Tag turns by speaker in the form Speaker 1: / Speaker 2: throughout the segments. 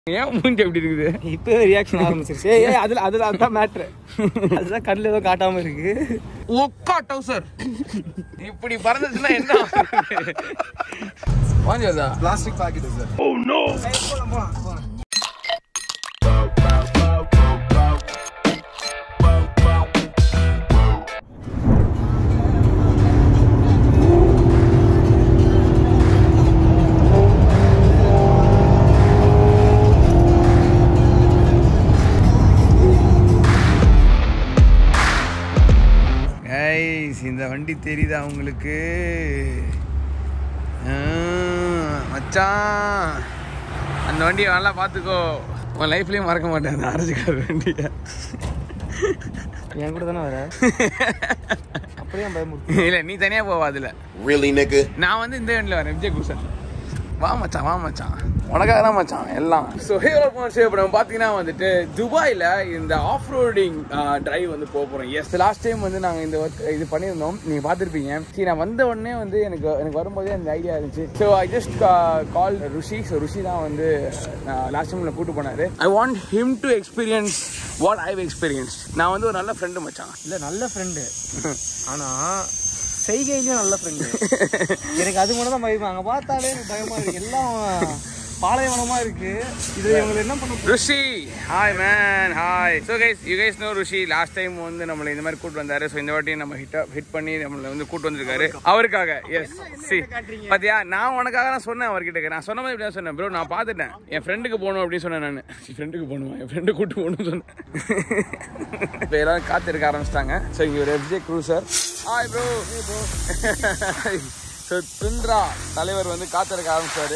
Speaker 1: ஏன் மூஞ்சி எப்படி இருக்குது
Speaker 2: இப்போ ரியாக்ஷன் ஆரம்பிச்சிருச்சு ஏய், ஏய் அதுல அதுல அதான் மேட்ரு அதுதான் கண்ணில் ஏதோ காட்டாம இருக்கு
Speaker 1: ஒக்கா டவுசர் இப்படி பறந்துச்சுன்னா என்ன வாங்கியதா
Speaker 3: Plastic packet is there.
Speaker 1: Guys இந்த வண்டி தெரியுதா உங்களுக்கு ஆ, மச்சான் அந்த வண்டியை நல்லா பார்த்துக்கோ உன் லைஃப்லயும் மறக்க மாட்டேன் அந்த ஆரஞ்சு கலர் வண்டியை
Speaker 2: என் கூட தானே வர அப்படியே பயமுறுத்து
Speaker 1: இல்லை நீ தனியாக போவா அதில்
Speaker 3: Really, nigga?
Speaker 1: நான் வந்து இந்த வண்டியில் வரேன் விஜய் குசன் வா மச்சான் வா மச்சான் உனக்காக தான் மச்சான் எல்லாம் ஸோ ஹீரோ போன் சேவ் படம் பார்த்தீங்கன்னா வந்துட்டு துபாயில் இந்த ஆஃப் ரோடிங் டிரைவ் வந்து போக போகிறோம் எஸ் லாஸ்ட் டைம் வந்து நாங்கள் இந்த ஒர்க் இது பண்ணியிருந்தோம் நீங்கள் பார்த்துருப்பீங்க சரி நான் வந்த உடனே வந்து எனக்கு எனக்கு வரும்போதே அந்த ஐடியா இருந்துச்சு so I just call Rushi so Rushi தான் வந்து லாஸ்ட் டைம் கூட்டு போனாரு I want him to experience what I've experience நான் வந்து ஒரு நல்ல ஃப்ரெண்டு மச்சான்
Speaker 2: இல்ல நல்ல ஃப்ரெண்டு ஆனா செய்கையிலயும் நல்ல ஃப்ரெண்டு எனக்கு அது மட்டும் தான் பயமா அங்க பார்த்தாலே எனக்கு பயமா இருக்கு எல்லாம் பாலைவனமா இருக்கு இது இவங்க என்ன பண்ண
Speaker 1: Rushi hi man hi so guys you guys know Rushi last time வந்து நம்மளை இந்த மாதிரி கூட்டு வந்தாரு ஸோ இந்த வாட்டி நம்ம ஹிட் ஹிட் பண்ணி நம்மளை வந்து கூட்டு வந்திருக்காரு அவருக்காக எஸ் சி பாத்தியா நான் உனக்காக தான் சொன்னேன் அவர்கிட்ட நான் சொன்ன மாதிரி இப்படி தான் சொன்னேன் ப்ரோ நான் பார்த்துட்டேன் என் ஃப்ரெண்டுக்கு போகணும் அப்படின்னு சொன்னேன் நான் ஃப்ரெண்டுக்கு போகணுமா என் ஃப்ரெண்டு கூட்டு போகணும்னு சொன்னேன் இப்போ எல்லாரும் காத்திருக்க ஆரம்பிச்சிட்டாங்க ஸோ இங்கே ஒரு FJ cruiser hi bro bro so துன்ரா தலைவர் வந்து காத்திருக்க ஆரம்பிச்சாரு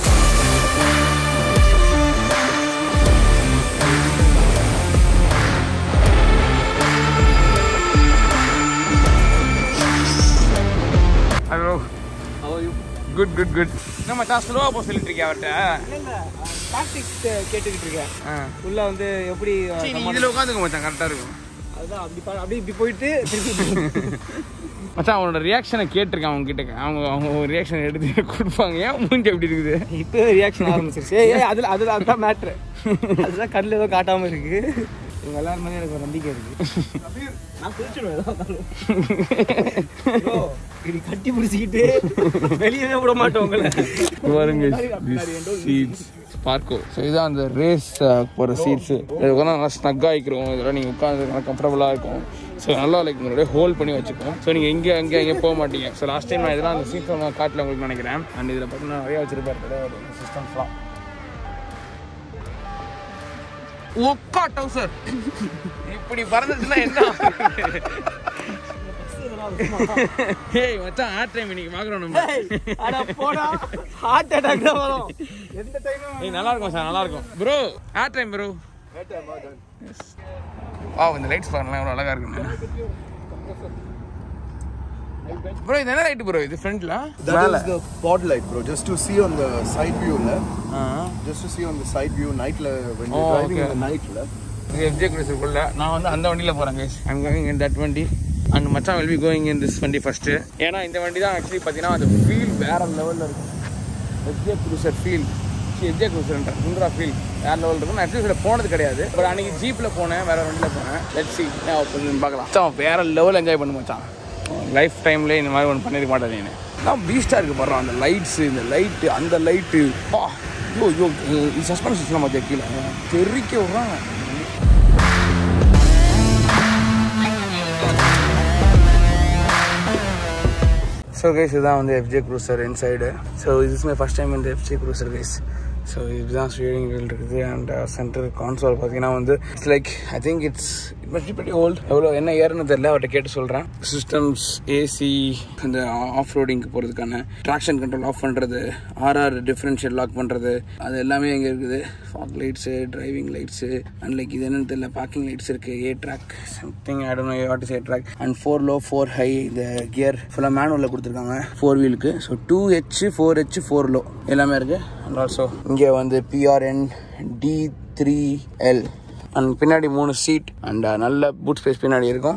Speaker 1: ஹலோ குட் குட் குட் நம்ம மச்சான் ஸ்லோவாக போக சொல்லிட்டு இருக்கேன் அவர்கிட்ட
Speaker 2: டாக்டிக்ஸ் கேட்டுக்கிட்டு இருக்கேன்
Speaker 1: ஆ
Speaker 2: உள்ள வந்து எப்படி
Speaker 1: சரி நீ இதில் உட்காந்துக்க மச்சான் கரெக்டாக இருக்கும்
Speaker 2: அதுதான் அப்படி பா- அப்படி இப்படி போயிட்டு திருப்பி
Speaker 1: மச்சான் அவனோட ரியாக்ஷனை கேட்டிருக்கேன் அவங்க கிட்ட அவங்க அவங்க ஒரு ரியாக்ஷன் எடுத்து கொடுப்பாங்க ஏன் மூஞ்சி எப்படி இருக்குது
Speaker 2: இப்போ ரியாக்ஷன் ஆரம்பிச்சிருச்சு ஏய், ஏய் அதுல அதுல அதுதான் மேட்ரு அதுதான் கண்ணில் ஏதோ காட்டாம இருக்கு இவங்க எல்லாரும் மேலே எனக்கு ஒரு நம்பிக்கை இருக்கு நான் குளிச்சிடுவேன் எதா இருந்தாலும். bro, இப்படி கட்டி பிடிச்சிக்கிட்டு வெளியவே விட மாட்டோம் உங்களை
Speaker 1: பாருங்க சீட்ஸ் ஸ்பார்க்கோ ஸோ இதுதான் அந்த ரேஸ் போகிற சீட்ஸ் இது உட்காந்து நல்லா ஸ்னக்காக ஆகிக்கிறோம் இதெல்லாம் நீங்கள் உட்காந்து நல்லா கம்ஃபர்டபுளாக இருக்கும் ஸோ நல்லா லைக் உங்களுடைய ஹோல்ட் பண்ணி வச்சுக்கோம் ஸோ நீங்கள் எங்கே அங்கே எங்கே போக மாட்டீங்க ஸோ லாஸ்ட் டைம் நான் இதெல்லாம் அந்த சீட்ஸ் நான் காட்டில் உங்களுக்கு நினைக்கிறேன் அண்ட் இதில் பார்த்தீங்கன்னா நிறைய வச்சிருப்பாரு கிடையாது சிஸ்டம்ஸ்லாம் ஒக்கா டவுசர் இப்படி பறந்துச்சுன்னா என்ன ஏய் மச்சான் ஆட் டைம் இன்னைக்கு பார்க்குறோம் நம்ம
Speaker 2: அட போடா ஹார்ட் அட்டாக் தான் வரும் எந்த டைமும்
Speaker 1: ஏய் நல்லா இருக்கும் சார் நல்லா இருக்கும் ப்ரோ ஆட் டைம் ப்ரோ வா இந்த லைட்ஸ் பாருங்களேன் எவ்வளோ அழகா இருக்குன்னு ப்ரோ இது என்ன லைட் ப்ரோ இது ஃப்ரண்ட்ல
Speaker 3: That is the pod light, bro. Just to see on the side view, la. Just to see on the side view, night, la. When you're
Speaker 1: Oh,
Speaker 3: driving
Speaker 1: okay.
Speaker 3: in the night, la.
Speaker 1: இது FJ குடிச்சிருக்குள்ள நான் வந்து அந்த வண்டியில் போகிறேன் guys I'm going in that வண்டி and மச்சான் will be going in this வண்டி ஃபஸ்ட்டு ஏன்னா இந்த வண்டி தான் ஆக்சுவலி பார்த்தீங்கன்னா அந்த ஃபீல் வேற லெவலில் இருக்கும் எஃப்ஜே குரூசர் ஃபீல் எஃப்ஜே குரூசர்ன்ற சுந்தரா ஃபீல் வேற லெவல் இருக்கும் நான் ஆக்சுவலி போனது கிடையாது பட் அன்னைக்கு ஜீப்பில் போனேன் வேற வண்டியில் போனேன் லெட் சி பார்க்கலாம் மச்சான் வேற லெவல் என்ஜாய் பண்ணு மச்சான் லைஃப் டைம்ல இந்த மாதிரி ஒன்று பண்ணிருக்க மாட்டேன் நீ நான் பீஸ்டாக இருக்கு பாடுறான் அந்த லைட்ஸு இந்த லைட்டு அந்த லைட்டு பா ஐயோ ஐயோ இது சஸ்பென்ஸ் சிஸ்டம் பார்த்தியா கீழே தெறிக்க விட்றான் ஸோ கைஸ் இதுதான் வந்து எஃப்ஜே க்ரூசர் இன்சைடு ஸோ இது இஸ் மை ஃபஸ்ட் டைம் இந்த எஃப்ஜே க்ரூசர் கைஸ் ஸோ இதுதான் ஸ்டீரிங் வீல் இருக்குது அண்ட் சென்டர் கான்சோல் பார்த்தீங்கன்னா வந்து it's like I think it's it must be pretty old எவ்வளோ என்ன ஏறுன்னு தெரியல அவர்கிட்ட கேட்டு சொல்கிறேன் சிஸ்டம்ஸ் ஏசி அந்த ஆஃப் ரோடிங்க்கு போகிறதுக்கான ட்ராக்ஷன் கண்ட்ரோல் ஆஃப் பண்ணுறது ஆர்ஆர் டிஃப்ரென்ஷியல் லாக் பண்ணுறது அது எல்லாமே எங்கே இருக்குது fog lights driving lights and like இது என்னன்னு தெரியல பார்க்கிங் லைட்ஸ் இருக்குது A track something I don't know what is A track and four low four high இந்த கியர் ஃபுல்லாக மேனுவலில் கொடுத்துருக்காங்க ஃபோர் வீலுக்கு so two H four H four low எல்லாமே இருக்குது அண்ட் ஆல்சோ இங்கே வந்து PRN D three L and பின்னாடி மூணு சீட் அண்ட் நல்ல பூட் ஸ்பேஸ் பின்னாடி இருக்கும்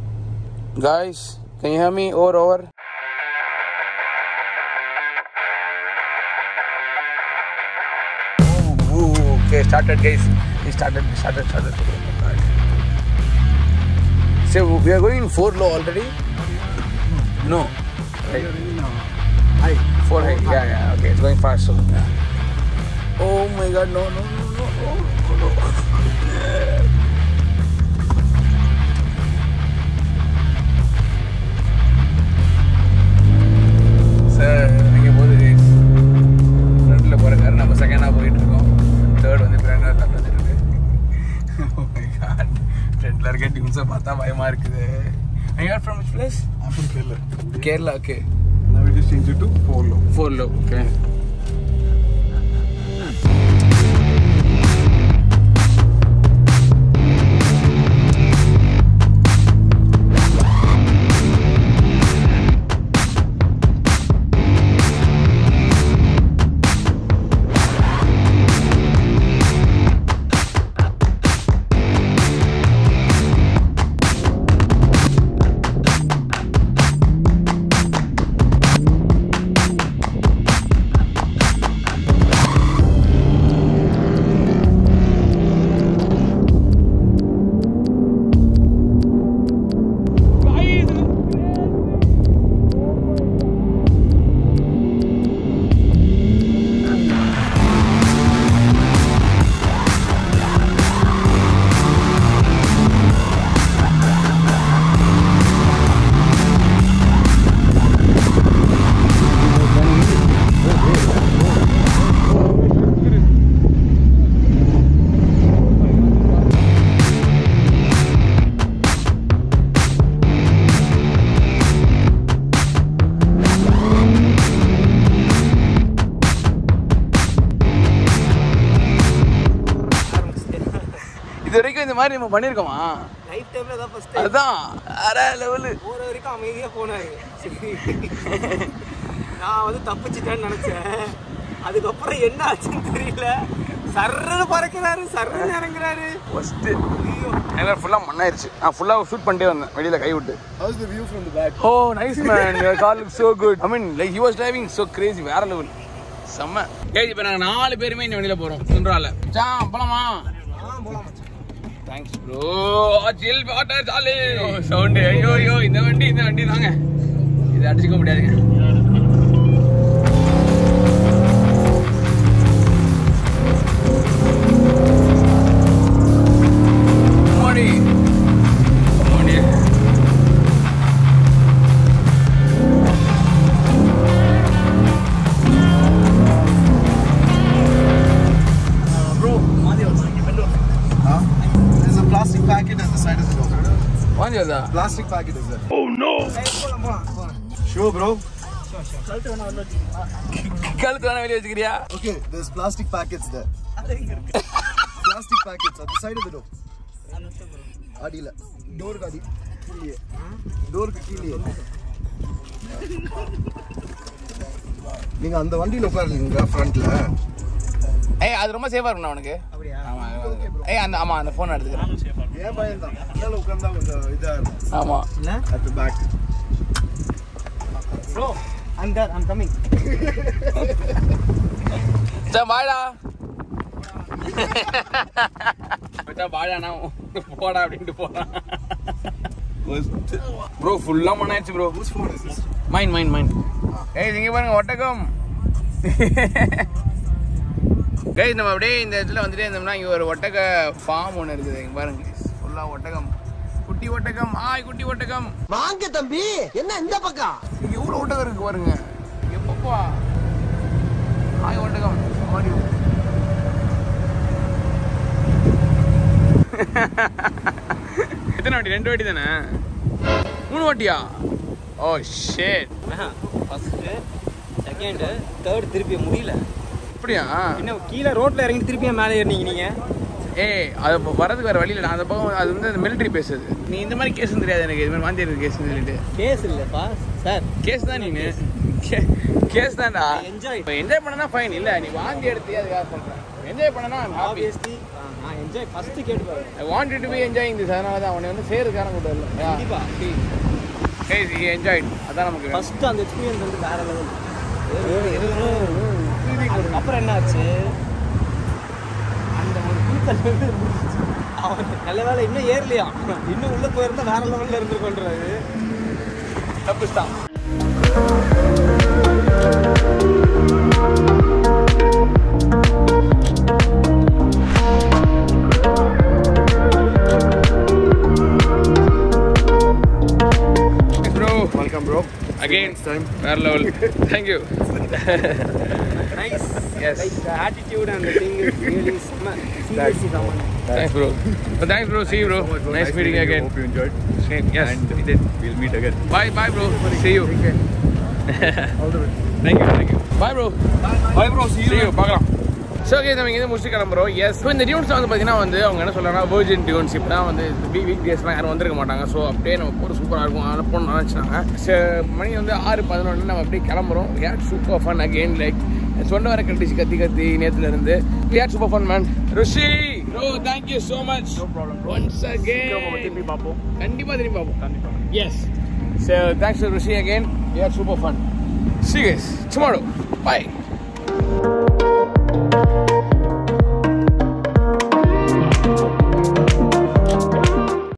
Speaker 1: guys can you hear me over over Okay, started, guys. We started, we started, started. So we are going in four low already. No. Right.
Speaker 3: High.
Speaker 1: Four high. Yeah, yeah. Okay, it's going fast. So. Yeah. Oh my God! No, no, no, no, no, no. Sir நீங்கள் போகுது guys ஃப்ரண்ட்டில் போகிற car நம்ம செகண்டாக போயிட்டு இருக்கோம் third வந்து பிராண்டாக தட்டு வந்துருக்கு ஓ மை காட் ஃப்ரண்ட்டில் இருக்க டியூன்ஸை பார்த்தா பயமாக இருக்குது I from which place
Speaker 3: I'm from Kerala.
Speaker 1: Kerala okay
Speaker 3: Now we just change it to four low.
Speaker 1: Four low okay இது வரைக்கும் இந்த மாதிரி நம்ம பண்ணியிருக்கோமா
Speaker 2: லைஃப் டைம்ல தான் ஃபர்ஸ்ட்
Speaker 1: அதான் அரை லெவலு
Speaker 2: போற வரைக்கும் அமைதியா போனாரு சரி. நான் வந்து தப்பிச்சிட்டேன்னு நினைச்சேன் அதுக்கப்புறம் என்ன ஆச்சுன்னு தெரியல சர்றன்னு பறக்கிறாரு சர்றன்னு இறங்குறாரு
Speaker 1: ஃபஸ்ட்டு எனக்கு ஃபுல்லாக மண்ணாயிருச்சு நான் ஃபுல்லாக ஷூட் பண்ணிட்டே வந்தேன் வெளியில் கை விட்டு
Speaker 3: How's the view from the back?
Speaker 1: Oh nice man your car look so good I mean like he was driving so crazy வேற லெவல் செம்ம ஏய் இப்போ நாங்கள் நாலு பேருமே இந்த வண்டியில் போகிறோம் சுன்றால சாம் போலாமா தேங்க்ஸ் ப்ரோ ஜில் வாட்டர் ஜாலி சவுண்டு ஐயோ ஐயோ இந்த வண்டி இந்த வண்டி தாங்க இது அடிச்சுக்க முடியாதுங்க அம்மாடி. அம்மாடி.
Speaker 3: Huh? There's a plastic packet at the side of the door.
Speaker 1: வாந்தி வருதா
Speaker 3: Plastic packet is there.
Speaker 2: போலாம் போலாம் போலாம்
Speaker 3: Sure, bro.
Speaker 1: கழுத்து வேணா வெளியே வச்சுக்கிறியா
Speaker 3: Okay, there's plastic packets there. plastic packets at the side of the door. அடியில டோருக்கு அடி கீழே டோருக்கு கீழே நீங்க அந்த வண்டியில உட்காருங்க ஃப்ரண்ட்ல
Speaker 1: ஏய் அது ரொம்ப சேஃபா இருக்கும் உனக்கு
Speaker 2: அப்படியா
Speaker 1: ஆமா ஏய் அந்த ஆமா அந்த போன் எடுத்துக்கிறேன்
Speaker 3: ஏன் பயம் தான் மேல உட்கார்ந்தா கொஞ்சம் இதா இருக்கும்
Speaker 1: ஆமா
Speaker 2: இல்ல
Speaker 3: at the back
Speaker 2: bro I'm there I'm coming
Speaker 1: சரி வாடா மச்சான் வாடாண்ணா போடா அப்படின்ட்டு போறான் ப்ரோ ஃபுல்லா மண்ணாயிடுச்சு bro
Speaker 3: whose phone is this
Speaker 1: mind mind mind ஏய் இங்க பாருங்க ஒட்டகம் கைஸ் நம்ம அப்படியே இந்த இடத்துல வந்துட்டே இருந்தோம்னா இங்க ஒரு ஒட்டக ஃபார்ம் ஒன்று இருக்குது இங்க பாருங்க ஃபுல்லா ஒட்டகம் குட்டி ஒட்டகம் ஆய் குட்டி ஒட்டகம்
Speaker 4: வாங்க தம்பி என்ன இந்த பக்கம்
Speaker 1: இங்க எவ்வளவு ஒட்டகம் இருக்கு பாருங்க எப்பப்பா ஆய் ஒட்டகம் ஓடி எத்தனை வாட்டி ரெண்டு வாட்டி தானே மூணு வாட்டியா ஓ ஷேட்
Speaker 2: ஃபர்ஸ்ட் செகண்ட் தேர்ட் திருப்பி முடியல
Speaker 1: அப்படியா
Speaker 2: என்ன கீழே ரோட்ல இறங்கி திருப்பி மேலே ஏறினீங்க நீங்க
Speaker 1: ஏய் அது இப்போ வரதுக்கு வேற வழியில் நான் அந்த பக்கம் அது வந்து அந்த மிலிட்ரி பேசுது நீ இந்த மாதிரி கேஸ் தெரியாது எனக்கு இது மாதிரி வாந்தி இருக்கு கேஸ் சொல்லிட்டு
Speaker 2: கேஸ் இல்லப்பா சார்
Speaker 1: கேஸ் தான் நீனு கேஸ் தான்டா
Speaker 2: Enjoy.
Speaker 1: இப்போ என்ஜாய் பண்ணனா ஃபைன் இல்ல நீ வாந்தி எடுத்து அதுக்காக சொல்றேன் என்ஜாய் பண்ணனா ஐம் ஹாப்பி
Speaker 2: ஆப்வியஸ்லி நான் என்ஜாய் ஃபர்ஸ்ட் கேட்டு பாரு
Speaker 1: I want to be enjoying this அதனால தான் உன்னை வந்து சேருக்கான கூட இல்லை
Speaker 2: கண்டிப்பா
Speaker 1: கேஸ் he enjoyed அதான் நமக்கு வேணும்.
Speaker 2: ஃபர்ஸ்ட் அந்த எக்ஸ்பீரியன்ஸ் வந்து வேற லெவல் அப்புறம் என்ன ஆச்சு அந்த அவன் நல்ல வேலை இன்னும் ஏறலையா இன்னும் உள்ள போயிருந்தா வேற லெவல்ல இருந்திருக்கோன்றாரு
Speaker 1: தப்பிச்சிட்டான் bro
Speaker 3: Welcome, bro.
Speaker 1: Again
Speaker 3: Next time.
Speaker 1: வேற level thank you
Speaker 2: nice
Speaker 1: Yes.
Speaker 2: Like the attitude and the thing is really செம்ம சீரியஸ்லி சம்மன்
Speaker 1: thanks bro thanks bro see bro nice meeting again
Speaker 3: Hope you enjoyed.
Speaker 1: Same, yes,
Speaker 3: And
Speaker 1: we did.
Speaker 3: we'll meet again.
Speaker 1: Bye, bye, bro. See you.
Speaker 3: All the way.
Speaker 1: Thank you, thank you. Bye, bro.
Speaker 2: Bye bro see
Speaker 1: See you. பார்க்கலாம் so okay நம்ம இங்கே முடிச்சு கிளம்புறோம் yes so இந்த tunes வந்து பார்த்தீங்கன்னா வந்து அவங்க என்ன சொல்கிறாங்கன்னா வேர்ஜின் டியூன்ஸ் இப்போ தான் வந்து வீக் வீக் டேஸ்லாம் யாரும் வந்திருக்க மாட்டாங்க ஸோ அப்படியே நம்ம போகிற சூப்பராக இருக்கும் அதனால் போகணும்னு நினச்சினாங்க ஸோ மணி வந்து ஆறு பதினொன்று நம்ம அப்படியே கிளம்புறோம் we had super fun again like சொன்ன வர கட்டிச்சு கத்தி கத்தி நேத்துல இருந்து we had super fun man Rushi bro thank you so much no problem once again
Speaker 3: பார்ப்போம்
Speaker 1: கண்டிப்பாக திரும்பி பார்ப்போம்
Speaker 3: கண்டிப்பாக
Speaker 1: Yes. So thanks to Rishi again. We had super fun. See you guys tomorrow. Bye.